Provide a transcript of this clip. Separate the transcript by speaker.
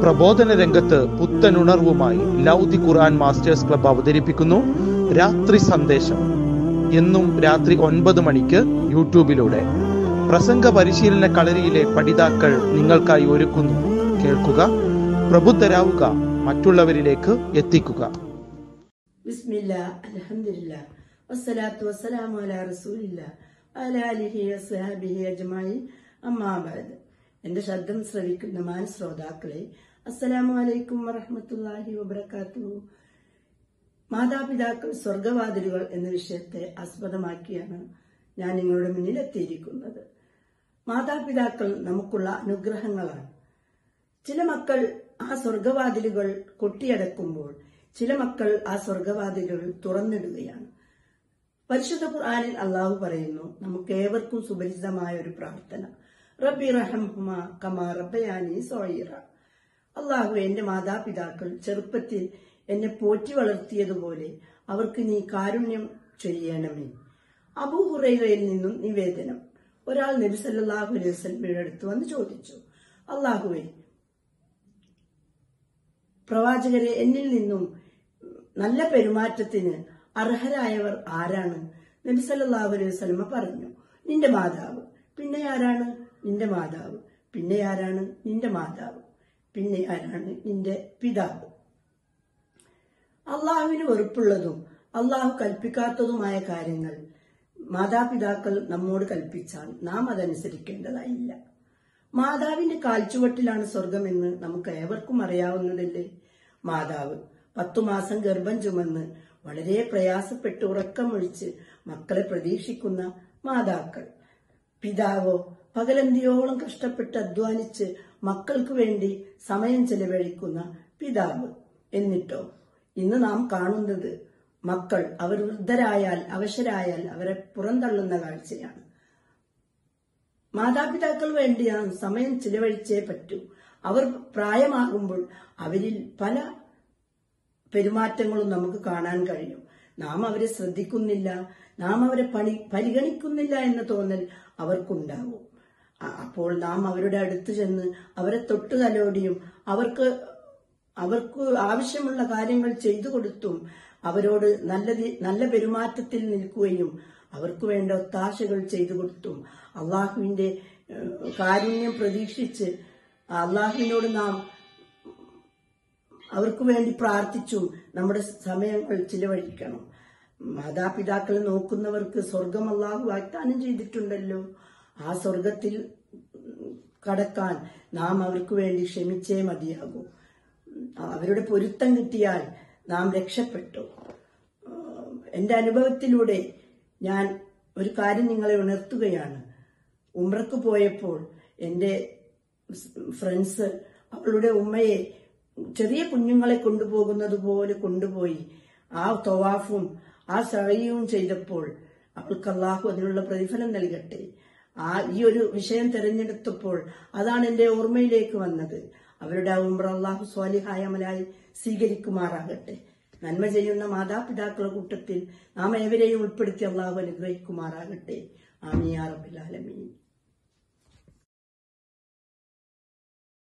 Speaker 1: പ്രബോധന രംഗത്ത് പുത്തനുണർവുമായി ലൗദി ഖുർആൻ masters club അവതരിപ്പിക്കുന്നു രാത്രി സന്ദേശം എന്നും രാത്രി ഒൻപത് മണിക്ക് യൂട്യൂബിലൂടെ പ്രസംഗ പരിശീലന കളരിയിലെ പഠിതാക്കൾ നിങ്ങൾക്കായി ഒരുക്കുന്നു കേൾക്കുക പ്രബുദ്ധരാവുക മറ്റുള്ളവരിലേക്ക് എത്തിക്കുക
Speaker 2: ബിസ്മില്ല അൽഹംദുലില്ല വസ്സലാത്തു വസ്സലാമു അലാ റസൂലില്ല അലാ അലിഹി വസ്ഹാബിഹി അജ്മഈൻ അമ്മാ ബഅദ് എന്റെ ശബ്ദം ശ്രവിക്കുന്ന മാൻ ശ്രോതാക്കളെ അസ്സലാമു അലൈക്കും വറഹ്മത്തുള്ളാഹി വബറകാതുഹു മാതാപിതാക്കൾ സ്വർഗവാതിലുകൾ എന്ന വിഷയത്തെ ആസ്പദമാക്കിയാണ് ഞാൻ നിങ്ങളുടെ മുന്നിൽ എത്തിയിരിക്കുന്നത് മാതാപിതാക്കൾ നമുക്കുള്ള അനുഗ്രഹങ്ങളാണ് ചില മക്കൾ ആ സ്വർഗവാതിലുകൾ കൊട്ടിയടക്കുമ്പോൾ ചില മക്കൾ ആ സ്വർഗവാതിലുകൾ തുറന്നിടുകയാണ് പരിശുദ്ധ ഖുർആനിൽ അള്ളാഹു പറയുന്നു നമുക്ക് ഏവർക്കും സുപരിചിതമായ ഒരു പ്രാർത്ഥന റബ്ബി റഹംഹുമ കമാ റബ്ബയാനി സോയിറ അള്ളാഹു എന്റെ മാതാപിതാക്കൾ ചെറുപ്പത്തിൽ എന്നെ പോറ്റി വളർത്തിയതുപോലെ അവർക്ക് നീ കാരുണ്യം ചെയ്യണമേ അബൂ ഹുറൈറയിൽ നിന്നും നിവേദനം ഒരാൾ നബി സല്ലല്ലാഹു അലൈഹി വസല്ലമയുടെ അടുത്ത് വന്ന് ചോദിച്ചു അള്ളാഹുവേ പ്രവാചകരെ എന്നിൽ നിന്നും നല്ല പെരുമാറ്റത്തിന് അർഹരായവർ ആരാണ് നബി സല്ലല്ലാഹു അലൈഹി വസല്ലമ പറഞ്ഞു നിന്റെ മാതാവ് പിന്നെ ആരാണ് നിന്റെ മാതാവ് പിന്നെ ആരാണ് നിന്റെ മാതാവ് പിന്നെ ആരാണ് നിന്റെ പിതാവ് അള്ളാഹുവിന് വെറുപ്പുള്ളതും അള്ളാഹു കൽപ്പിക്കാത്തതുമായ കാര്യങ്ങൾ മാതാപിതാക്കൾ നമ്മോട് കൽപ്പിച്ചാൽ നാം അതനുസരിക്കേണ്ടതായില്ല മാതാവിന്റെ കാൽച്ചുവട്ടിലാണ് സ്വർഗമെന്ന് നമുക്ക് ഏവർക്കും അറിയാവുന്നതല്ലേ മാതാവ് പത്തു മാസം ഗർഭം ചുമന്ന് വളരെ പ്രയാസപ്പെട്ട് ഉറക്കമൊഴിച്ച് മക്കളെ പ്രതീക്ഷിക്കുന്ന മാതാക്കൾ പിതാവോ പകലന്തിയോളം കഷ്ടപ്പെട്ട് അധ്വാനിച്ച് മക്കൾക്ക് വേണ്ടി സമയം ചെലവഴിക്കുന്ന പിതാവ് എന്നിട്ടോ ഇന്ന് നാം കാണുന്നത് മക്കൾ അവർ വൃദ്ധരായാൽ അവശരായാൽ അവരെ പുറന്തള്ളുന്ന കാഴ്ചയാണ് മാതാപിതാക്കൾ വേണ്ടിയാണ് സമയം ചിലവഴിച്ചേ പറ്റൂ അവർ പ്രായമാകുമ്പോൾ അവരിൽ പല പെരുമാറ്റങ്ങളും നമുക്ക് കാണാൻ കഴിയും നാം അവരെ ശ്രദ്ധിക്കുന്നില്ല നാം അവരെ പണി പരിഗണിക്കുന്നില്ല എന്ന തോന്നൽ അവർക്കുണ്ടാവും അ- അപ്പോൾ നാം അവരുടെ അടുത്ത് ചെന്ന് അവരെ തൊട്ടു തലോടിയും അവർക്ക് അവർക്ക് ആവശ്യമുള്ള കാര്യങ്ങൾ ചെയ്തു കൊടുത്തും അവരോട് നല്ല തി- നല്ല പെരുമാറ്റത്തിൽ നിൽക്കുകയും അവർക്ക് വേണ്ട ഒത്താശകൾ ചെയ്തു കൊടുത്തും അള്ളാഹുവിന്റെ ഏഹ്, കാരുണ്യം പ്രതീക്ഷിച്ച് അള്ളാഹുവിനോട് നാം അവർക്ക് വേണ്ടി പ്രാർത്ഥിച്ചും നമ്മുടെ സമയങ്ങൾ ചിലവഴിക്കണം മാതാപിതാക്കളെ നോക്കുന്നവർക്ക് സ്വർഗം അള്ളാഹു വാഗ്ദാനം ചെയ്തിട്ടുണ്ടല്ലോ ആ സ്വർഗത്തിൽ കടക്കാൻ നാം അവർക്ക് വേണ്ടി ക്ഷമിച്ചേ മതിയാകൂ അവരുടെ പൊരുത്തം കിട്ടിയാൽ നാം രക്ഷപ്പെട്ടു ആഹ് എന്റെ അനുഭവത്തിലൂടെ ഞാൻ ഒരു കാര്യം നിങ്ങളെ ഉണർത്തുകയാണ് ഉമ്രക്ക് പോയപ്പോൾ എന്റെ ഫ്രണ്ട്സ് അവളുടെ ഉമ്മയെ ചെറിയ കുഞ്ഞുങ്ങളെ കൊണ്ടുപോകുന്നത് പോലെ കൊണ്ടുപോയി ആ തൊവാഫും ആ സഹയും ചെയ്തപ്പോൾ അവൾക്ക് അള്ളാഹു അതിനുള്ള പ്രതിഫലം നൽകട്ടെ ആ ഈ ഒരു വിഷയം തെരഞ്ഞെടുത്തപ്പോൾ അതാണ് എന്റെ ഓർമ്മയിലേക്ക് വന്നത് അവരുടെ ആ ഉംറ അള്ളാഹു സ്വാലിഹായ അമലായി സ്വീകരിക്കുമാറാകട്ടെ നന്മ ചെയ്യുന്ന മാതാപിതാക്കളുടെ കൂട്ടത്തിൽ നാം ഏവരെയും ഉൾപ്പെടുത്തി അള്ളാഹു അനുഗ്രഹിക്കുമാറാകട്ടെ ആമിയാ റബ്ബിൽ ആലമീൻ